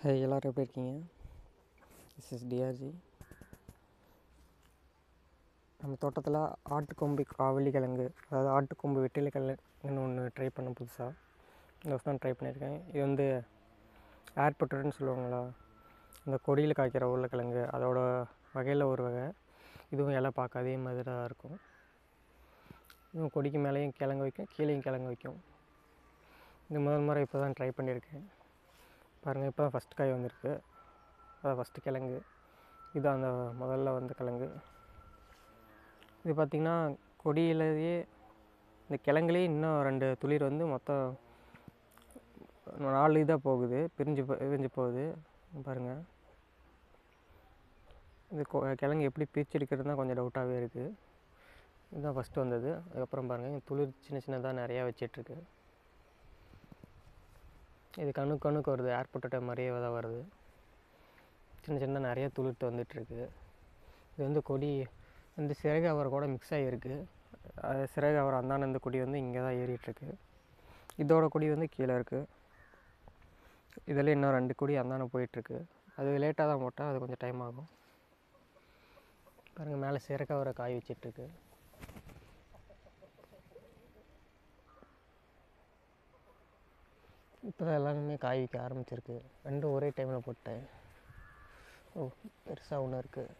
ஹே எல்லோரும் எப்படி இருக்கீங்க திஸ் இஸ் டிஆர்ஜி நம்ம தோட்டத்தில் ஆட்டுக்கொம்பு காவலி கிழங்கு அதாவது ஆட்டுக்கொம்பு வெட்டிலை கிழங்குன்னு ஒன்று ட்ரை பண்ண புதுசாக இந்த வருஷம் ட்ரை பண்ணியிருக்கேன் இது வந்து ஏர் பொட்டேட்டோன்னு சொல்லுவாங்களா இந்த கொடியில் காய்க்கிற உருளைக்கிழங்கு அதோட வகையில் ஒரு வகை இதுவும் இலை பார்க்க அதே மாதிரி தான் இருக்கும் இதுவும் கொடிக்கு மேலேயும் கிழங்கு வைக்கும் கீழேயும் கிழங்கு வைக்கும் இது முதல் முறை இப்போ தான் ட்ரை பண்ணியிருக்கேன் பாருங்கள் இப்போ தான் ஃபஸ்ட் காய் வந்திருக்கு அதான் ஃபஸ்ட்டு கிழங்கு இது அந்த முதல்ல வந்த கிழங்கு இது பார்த்திங்கன்னா கொடியிலேயே இந்த கிழங்குலேயே இன்னும் ரெண்டு துளிர் வந்து மொத்தம் நாலு இதாக போகுது பிரிஞ்சு போ- பிரிஞ்சு போகுது பாருங்கள் இது கொ- கிழங்கு எப்படி பிரிச்சு எடுக்கிறது தான் கொஞ்சம் டவுட்டாகவே இருக்குது இதுதான் ஃபஸ்ட்டு வந்தது அதுக்கப்புறம் பாருங்கள் துளிர் சின்ன சின்னதாக நிறையா வச்சிட்ருக்கு இது கணு கணுக்கு வருது ஏர் பொட்டேட்டோ மாதிரியே தான் வருது சின்ன சின்ன நிறைய துளிர்த்து வந்துட்டுருக்கு இது வந்து கொடி வந்து சிறகு அவரை கூட மிக்ஸ் ஆகிருக்கு அது சிறகு அவர் அந்தாண்ட இந்த கொடி வந்து இங்கே தான் ஏறிட்டுருக்கு இதோட கொடி வந்து கீழே இருக்குது இதில் இன்னும் ரெண்டு கொடி அந்தாண்ட போயிட்டுருக்கு அது லேட்டாக தான் போட்டால் அது கொஞ்சம் டைம் ஆகும் பாருங்கள் மேலே சிறகு அவரை காய் வச்சிட்ருக்கு இப்போ தான் எல்லாமே காய் வைக்க ஆரம்பிச்சிருக்கு ரெண்டும் ஒரே டைமில் போட்டேன் ஓ பெருசாக ஒன்று இருக்குது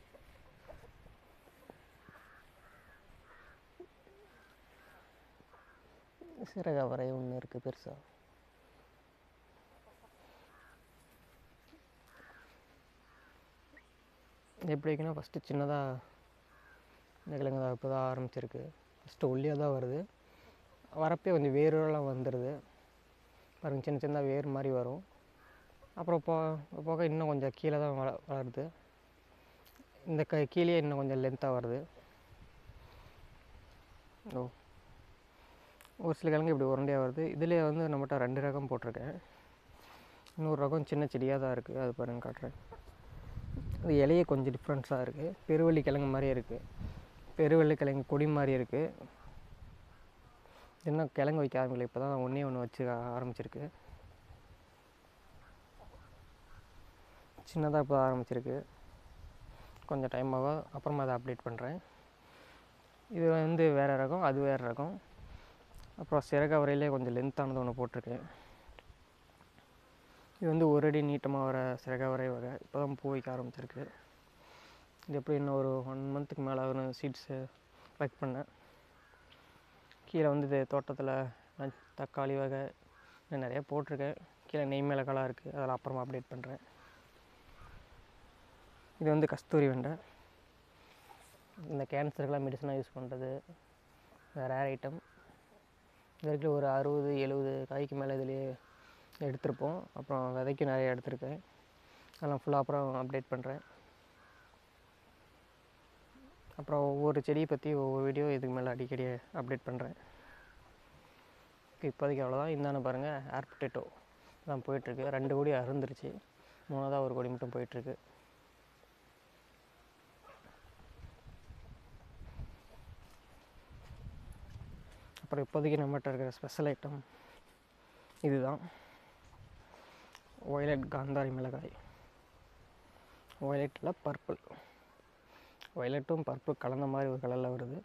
சிறக வரை ஒன்று இருக்குது பெருசாக எப்படி வைக்கணும் ஃபஸ்ட்டு சின்னதாக இந்த கிழங்கு தான் இப்போ தான் ஆரம்பிச்சிருக்கு ஃபஸ்ட்டு ஒல்லியாக தான் வருது வரப்பே கொஞ்சம் வேரெல்லாம் வந்துடுது பாருங்க சின்ன சின்ன வேர் மாதிரி வரும் அப்புறம் போ போக இன்னும் கொஞ்சம் கீழே தான் வள வளருது இந்த க கீழே இன்னும் கொஞ்சம் லென்த்தாக வருது ஓ ஒரு சில கிழங்கு இப்படி உருண்டையாக வருது இதுலேயே வந்து நம்மகிட்ட ரெண்டு ரகம் போட்டிருக்கேன் இன்னொரு ரகம் சின்ன செடியாக தான் இருக்குது அது பாருங்க காட்டுறேன் அது இலையே கொஞ்சம் டிஃப்ரென்ஸாக இருக்குது பெருவள்ளி கிழங்கு மாதிரியே இருக்குது பெருவள்ளி கிழங்கு கொடி மாதிரி இருக்குது இன்னும் கிழங்கு வைக்க ஆரம்பிக்கல இப்போ தான் ஒன்றே ஒன்று வச்சு ஆரம்பிச்சிருக்கு சின்னதாக இப்போ ஆரம்பிச்சிருக்கு கொஞ்சம் டைம் ஆகும் அப்புறமா அதை அப்டேட் பண்ணுறேன் இது வந்து வேறு ரகம் அது வேறு ரகம் அப்புறம் சிறக வரையிலே கொஞ்சம் லென்த்தானது ஒன்று போட்டிருக்கேன் இது வந்து ஒரு அடி நீட்டமாக வர சிறக வரை வகை இப்போ தான் பூ வைக்க ஆரம்பிச்சிருக்கு இது எப்படி இன்னும் ஒரு ஒன் மந்த்துக்கு மேலே ஒரு சீட்ஸு கலெக்ட் பண்ணேன் கீழே வந்து இது தோட்டத்தில் நான் தக்காளி வகை இன்னும் நிறைய போட்டிருக்கேன் கீழே நெய் மிளகாலாம் இருக்குது அதெல்லாம் அப்புறமா அப்டேட் பண்ணுறேன் இது வந்து கஸ்தூரி வெண்டை இந்த கேன்சருக்கெல்லாம் மெடிசனாக யூஸ் பண்ணுறது ரேர் ஐட்டம் இது வரைக்கும் ஒரு அறுபது எழுபது காய்க்கு மேலே இதுலேயே எடுத்திருப்போம் அப்புறம் விதைக்கு நிறைய எடுத்திருக்கேன் அதெல்லாம் ஃபுல்லாக அப்புறம் அப்டேட் பண்ணுறேன் அப்புறம் ஒவ்வொரு செடியை பற்றி ஒவ்வொரு வீடியோ இதுக்கு மேலே அடிக்கடி அப்டேட் பண்ணுறேன் இப்போதைக்கு அவ்வளோதான் இந்தாண்ட பாருங்கள் ஏர் பொட்டேட்டோ தான் போயிட்டுருக்கு ரெண்டு கொடி அருந்துருச்சு மூணாவதாக ஒரு கொடி மட்டும் போயிட்டுருக்கு அப்புறம் இப்போதைக்கு நம்மகிட்ட இருக்கிற ஸ்பெஷல் ஐட்டம் இதுதான் ஒயலட் காந்தாரி மிளகாய் ஒயலட்டில் பர்பிள் ஒயலட்டும் பர்பிள் கலந்த மாதிரி ஒரு கலரில் வருது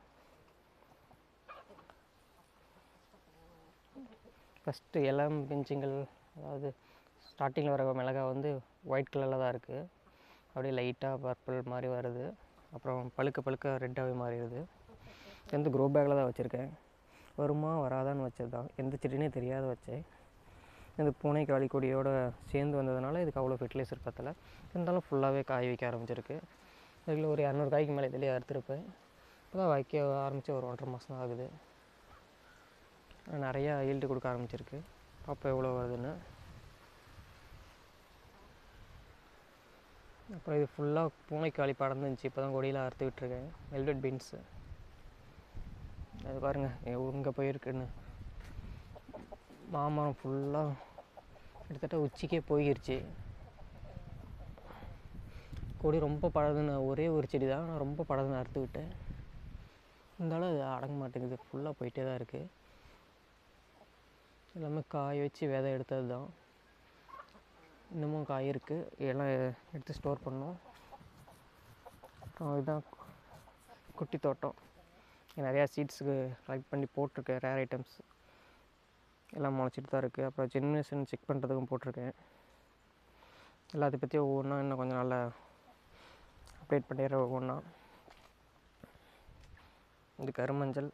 ஃபஸ்ட்டு இளம் பிஞ்சுங்கள் அதாவது ஸ்டார்டிங்கில் வர மிளகாய் வந்து ஒயிட் கலரில் தான் இருக்குது அப்படியே லைட்டாக பர்பிள் மாதிரி வருது அப்புறம் பழுக்க பழுக்க ரெட்டாகவே மாறிடுது இது வந்து க்ரோ பேக்கில் தான் வச்சுருக்கேன் வருமா வராதான்னு வச்சது தான் எந்த செடினே தெரியாத வச்சேன் இந்த பூனை காளி கொடியோட சேர்ந்து வந்ததுனால இதுக்கு அவ்வளோ ஃபெர்டிலைசர் பத்தலை இருந்தாலும் ஃபுல்லாகவே காய் வைக்க ஆரம்பிச்சிருக்கு இதில் ஒரு இரநூறு காய்க்கு மேலே இதிலே அறுத்துருப்பேன் இப்போ தான் வைக்க ஆரம்பித்து ஒரு ஒன்றரை மாதம் தான் ஆகுது ஆனா நிறையா ஈல்டு கொடுக்க ஆரம்பிச்சிருக்கு பார்ப்போம் எவ்வளோ வருதுன்னு அப்புறம் இது ஃபுல்லாக பூனைக்காளி படர்ந்துருந்துச்சு இப்போ தான் கொடியில் அறுத்து விட்டுருக்கேன் வெல்வெட் பீன்ஸு அது பாருங்கள் எங்கே போயிருக்குன்னு மாமரம் ஃபுல்லாக கிட்டத்தட்ட உச்சிக்கே போயிருச்சு கொடி ரொம்ப பழதுன்னு ஒரே ஒரு செடி தான் நான் ரொம்ப பழதுன்னு அறுத்து விட்டேன் இருந்தாலும் அது அடங்க மாட்டேங்குது ஃபுல்லாக போயிட்டே தான் இருக்குது எல்லாமே காய வச்சு விதை எடுத்தது தான் இன்னமும் காய் இருக்குது இதெல்லாம் எடுத்து ஸ்டோர் பண்ணோம் அப்புறம் இதுதான் குட்டி தோட்டம் இங்க நிறையா சீட்ஸுக்கு கலெக்ட் பண்ணி போட்டிருக்கேன் ரேர் ஐட்டம்ஸ் எல்லாம் முளைச்சிட்டு தான் இருக்குது அப்புறம் ஜென்மினேஷன் செக் பண்ணுறதுக்கும் போட்டிருக்கேன் எல்லாத்தை பற்றி ஒவ்வொன்றா இன்னும் கொஞ்சம் நல்லா அப்டேட் பண்ணிடுறேன் ஒவ்வொன்றா இது கருமஞ்சள்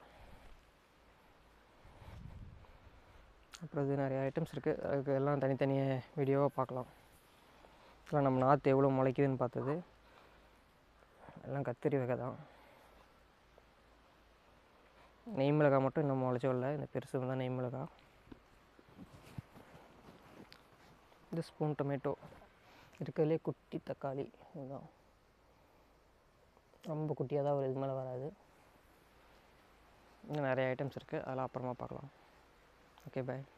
அப்புறம் இது நிறைய ஐட்டம்ஸ் இருக்குது அதுக்கு எல்லாம் தனித்தனியாக வீடியோவாக பார்க்கலாம் இதெல்லாம் நம்ம நாற்று எவ்வளோ முளைக்குதுன்னு பார்த்தது எல்லாம் கத்திரி வகை தான் நெய் மிளகாய் மட்டும் இன்னும் முளைச்சோ இல்லை இந்த பெருசு தான் நெய் மிளகாய் இது ஸ்பூன் டொமேட்டோ இருக்கிறதுலே குட்டி தக்காளி இதுதான் ரொம்ப குட்டியாக தான் ஒரு இது மேலே வராது இன்னும் நிறைய ஐட்டம்ஸ் இருக்குது அதெல்லாம் அப்புறமா பார்க்கலாம் ஓகே பாய்